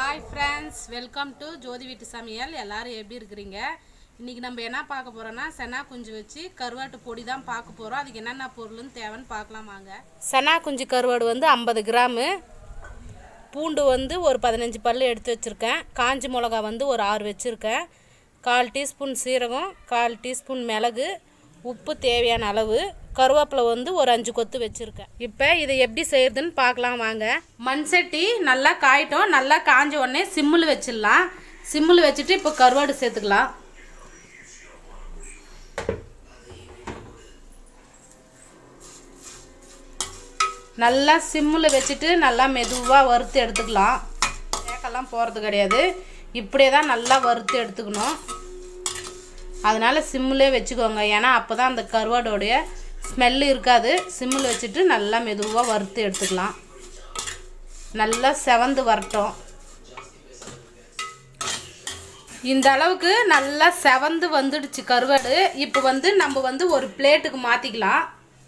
hi friends welcome to Jothi வீட்டு சமையல் எல்லாரும் எப்படி இருக்கிறீங்க இன்றைக்கி நம்ம என்ன பார்க்க போகிறோன்னா செனா குஞ்சு வச்சு கருவாட்டு பொடி தான் பார்க்க போகிறோம் அதுக்கு என்னென்ன பொருள்னு தேவைன்னு பார்க்கலாம் வாங்க செனா குஞ்சு கருவாடு வந்து ஐம்பது கிராமு பூண்டு வந்து ஒரு பதினஞ்சு பல் எடுத்து வச்சுருக்கேன் காஞ்சி மிளகா வந்து ஒரு ஆறு வச்சுருக்கேன் கால் டீஸ்பூன் சீரகம் கால் டீஸ்பூன் மிளகு உப்பு தேவையான அளவு கருவேப்பிலை வந்து ஒரு அஞ்சு கொத்து வச்சுருக்கேன் இப்போ இதை எப்படி செய்யறதுன்னு பார்க்கலாம் வாங்க மண் சட்டி நல்லா காயிட்டும் நல்லா காஞ்ச உடனே சிம்மில் வச்சிடலாம் சிம்மில் வச்சுட்டு இப்போ கருவாடு சேர்த்துக்கலாம் நல்லா சிம்மில் வச்சுட்டு நல்லா மெதுவாக வறுத்து எடுத்துக்கலாம் கேக்கெல்லாம் போகிறது கிடையாது இப்படியே தான் நல்லா வறுத்து எடுத்துக்கணும் அதனால் சிம்மிலே வச்சுக்கோங்க ஏன்னா அப்போ தான் அந்த கருவாடோடைய ஸ்மெல்லு இருக்காது சிம்மில் வச்சுட்டு நல்லா மெதுவாக வறுத்து எடுத்துக்கலாம் நல்லா செவந்து வரட்டும் இந்த அளவுக்கு நல்லா செவந்து வந்துடுச்சு கருவாடு இப்போ வந்து நம்ம வந்து ஒரு பிளேட்டுக்கு மாற்றிக்கலாம்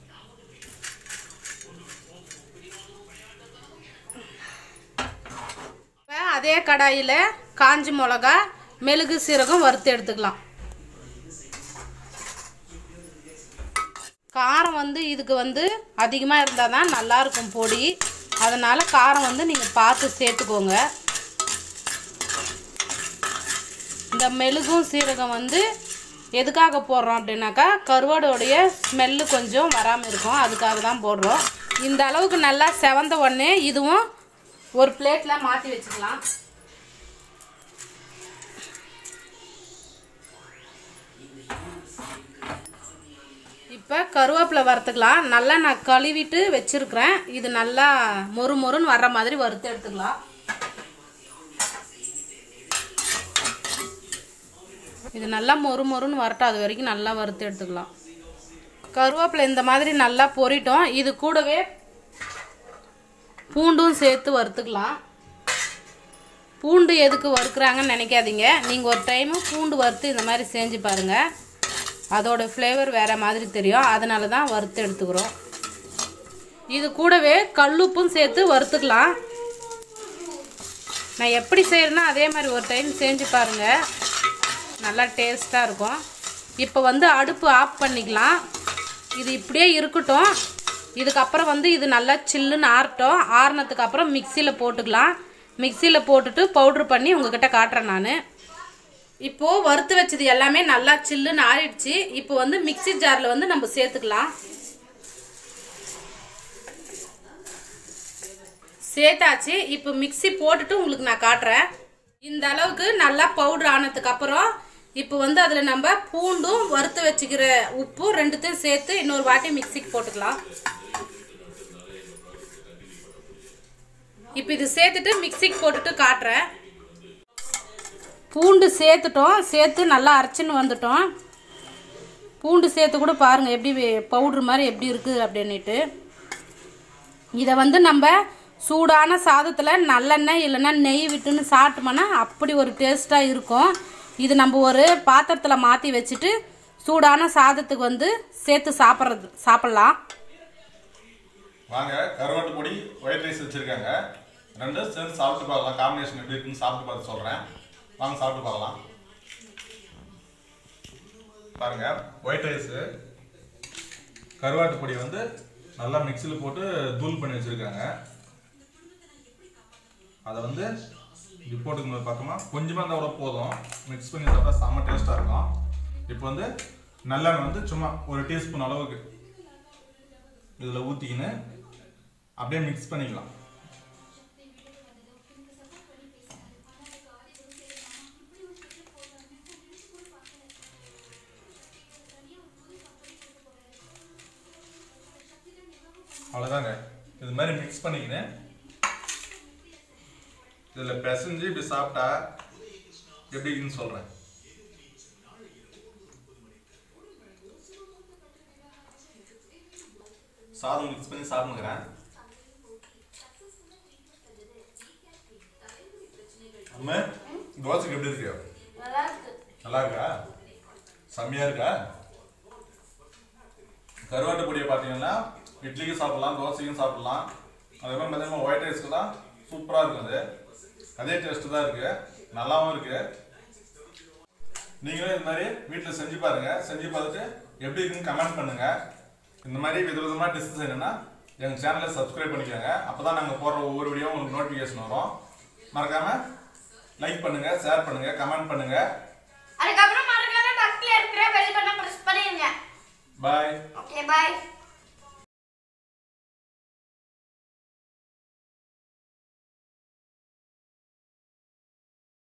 இப்போ அதே கடாயில் காஞ்சி மிளகா மெழுகு சீரகம் வறுத்து எடுத்துக்கலாம் காரம் வந்து இதுக்கு வந்து அதிகமாக இருந்தால் தான் நல்லாயிருக்கும் பொடி அதனால் காரம் வந்து நீங்கள் பார்த்து சேர்த்துக்கோங்க இந்த மெழுகும் சீரகம் வந்து எதுக்காக போடுறோம் அப்படின்னாக்கா கருவாடோடைய ஸ்மெல்லு கொஞ்சம் வராமல் இருக்கும் அதுக்காக தான் போடுறோம் இந்த அளவுக்கு நல்லா செவந்த உடனே இதுவும் ஒரு பிளேட்டில் மாற்றி வச்சுக்கலாம் இப்போ கருவேப்பிலை வறுத்துக்கலாம் நல்லா நான் கழுவிட்டு வச்சுருக்கிறேன் இது நல்லா மொறு மொறுன்னு வர்ற மாதிரி வறுத்து எடுத்துக்கலாம் இது நல்லா மொறு மொறுன்னு வரட்டும் அது வரைக்கும் நல்லா வறுத்து எடுத்துக்கலாம் கருவேப்பிலை இந்த மாதிரி நல்லா பொரிட்டோம் இது கூடவே பூண்டும் சேர்த்து வறுத்துக்கலாம் பூண்டு எதுக்கு வறுக்குறாங்கன்னு நினைக்காதீங்க நீங்கள் ஒரு டைமு பூண்டு வறுத்து இந்த மாதிரி செஞ்சு பாருங்கள் அதோட ஃப்ளேவர் வேறு மாதிரி தெரியும் அதனால தான் வறுத்து எடுத்துக்கிறோம் இது கூடவே கல்லுப்பும் சேர்த்து வறுத்துக்கலாம் நான் எப்படி செய்கிறேன்னா அதே மாதிரி ஒரு டைம் செஞ்சு பாருங்கள் நல்லா டேஸ்ட்டாக இருக்கும் இப்போ வந்து அடுப்பு ஆஃப் பண்ணிக்கலாம் இது இப்படியே இருக்கட்டும் இதுக்கப்புறம் வந்து இது நல்லா சில்லுன்னு ஆறட்டும் ஆறுனதுக்கு அப்புறம் மிக்சியில் போட்டுக்கலாம் மிக்சியில் போட்டுட்டு பவுட்ரு பண்ணி உங்ககிட்ட காட்டுறேன் நான் இப்போது வறுத்து வச்சது எல்லாமே நல்லா சில்லுன்னு ஆறிடுச்சு இப்போ வந்து மிக்சி ஜாரில் வந்து நம்ம சேர்த்துக்கலாம் சேர்த்தாச்சு இப்போ மிக்சி போட்டுட்டு உங்களுக்கு நான் காட்டுறேன் இந்த அளவுக்கு நல்லா பவுடர் ஆனதுக்கு அப்புறம் இப்போ வந்து அதில் நம்ம பூண்டும் வறுத்து வச்சுக்கிற உப்பும் ரெண்டுத்தையும் சேர்த்து இன்னொரு வாட்டி மிக்சிக்கு போட்டுக்கலாம் இப்போ இது சேர்த்துட்டு மிக்சிக்கு போட்டுட்டு காட்டுறேன் பூண்டு சேர்த்துட்டோம் சேர்த்து நல்லா அரைச்சின்னு வந்துட்டோம் பூண்டு சேர்த்து கூட பாருங்கள் எப்படி பவுட்ரு மாதிரி எப்படி இருக்குது அப்படின்ட்டு இதை வந்து நம்ம சூடான சாதத்தில் நல்லெண்ணெய் இல்லைன்னா நெய் விட்டுன்னு சாப்பிட்டோம்னா அப்படி ஒரு டேஸ்ட்டாக இருக்கும் இது நம்ம ஒரு பாத்திரத்தில் மாற்றி வச்சுட்டு சூடான சாதத்துக்கு வந்து சேர்த்து சாப்பிட்றது சாப்பிட்லாம் வாங்க கருவாட்டு பொடி ஒயிட் ரைஸ் வச்சிருக்காங்க ரெண்டும் சேர்ந்து சாப்பிட்டு பார்க்கலாம் காம்பினேஷன் எப்படி இருக்குன்னு சாப்பிட்டு பார்த்து சொல்கிறேன் வாங்க சாப்பிட்டு பார்க்கலாம் பாருங்க ஒயிட் ரைஸு கருவாட்டு பொடி வந்து நல்லா மிக்சியில் போட்டு தூள் பண்ணி வச்சுருக்காங்க அதை வந்து இப்படி போட்டுக்கும்போது பார்த்தோமா கொஞ்சமாக இருந்தால் கூட போதும் மிக்ஸ் பண்ணி சாப்பிட்டா செம்ம டேஸ்ட்டாக இருக்கும் இப்போ வந்து நல்லெண்ணெய் வந்து சும்மா ஒரு டீஸ்பூன் அளவுக்கு இதில் ஊற்றிக்கின்னு அப்படியே மிக்ஸ் பண்ணிக்கலாம் அவ்வளோதாங்க இது மாதிரி மிக்ஸ் பண்ணிக்கின்னு இதில் பிசைஞ்சு இப்படி சாப்பிட்டா எப்படி இருக்குன்னு சொல்கிறேன் சாதம் மிக்ஸ் பண்ணி சாப்பிடுங்கிறேன் அம்மா தோசைக்கு எப்படி இருக்கு நல்லா இருக்கா செம்மையா இருக்கா கருவாட்டு பொடியை பார்த்தீங்கன்னா இட்லிக்கும் சாப்பிடலாம் தோசைக்கும் சாப்பிடலாம் அதே மாதிரி பார்த்தீங்கன்னா ஒயிட் ரைஸ்க்கு தான் சூப்பராக இருக்கும் அது அதே டேஸ்ட் தான் இருக்கு நல்லாவும் இருக்கு நீங்களும் இந்த மாதிரி வீட்டில் செஞ்சு பாருங்க செஞ்சு பார்த்துட்டு எப்படி இருக்குன்னு கமெண்ட் பண்ணுங்க இந்த மாதிரி விதவிதமாக டிஷ் செய்யணும்னா எங்கள் சேனலை சப்ஸ்கிரைப் பண்ணிக்கோங்க அப்போ தான் நாங்கள் போடுற ஒவ்வொரு வீடியோ உங்களுக்கு நோட்டிஃபிகேஷன் வரும் மறக்காம லைக் பண்ணுங்க ஷேர் பண்ணுங்க கமெண்ட் பண்ணுங்க அதுக்கப்புறம் மறக்காம பக்கத்துல இருக்கிற பெல் பட்டன் பிரஸ் பண்ணிருங்க பாய் ஓகே பாய்